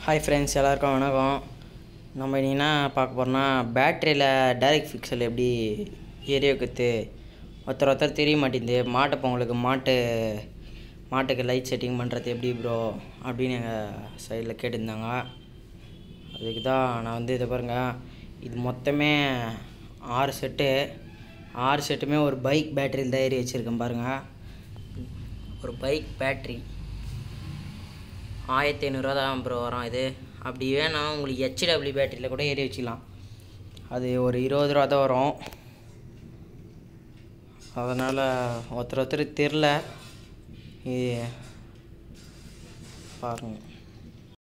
hi friends எல்லாருக்கும் வணக்கம் நம்ம இன்னைக்கு என்ன பார்க்க போகிறோம்னா பேட்டரியில் டைரக்ட் ஃபிக்சல் எப்படி ஏரிய வைக்கிறது ஒருத்தர் ஒருத்தர் தெரிய மாட்டேங்குது மாட்டு பொங்கலுக்கு மாட்டு மாட்டுக்கு லைட் செட்டிங் பண்ணுறது எப்படி ப்ரோ அப்படின்னு எங்கள் சைடில் கேட்டிருந்தாங்க அதுக்கு தான் நான் வந்து இதை பாருங்க இது மொத்தமே ஆறு செட்டு ஆறு செட்டுமே ஒரு பைக் பேட்டரியில் தான் ஏறி வச்சுருக்கேன் பாருங்கள் ஒரு பைக் பேட்ரி ஆயிரத்தி ஐநூறுரூவா தான் ப்ரோ வரும் இது அப்படி வேணாம் உங்களுக்கு ஹெச்டபிள்யூ பேட்டரியில் கூட ஏறி வச்சுக்கலாம் அது ஒரு இருபது ரூபா தான் வரும் அதனால் ஒருத்தர் ஒருத்தர் தெரில இது பாருங்க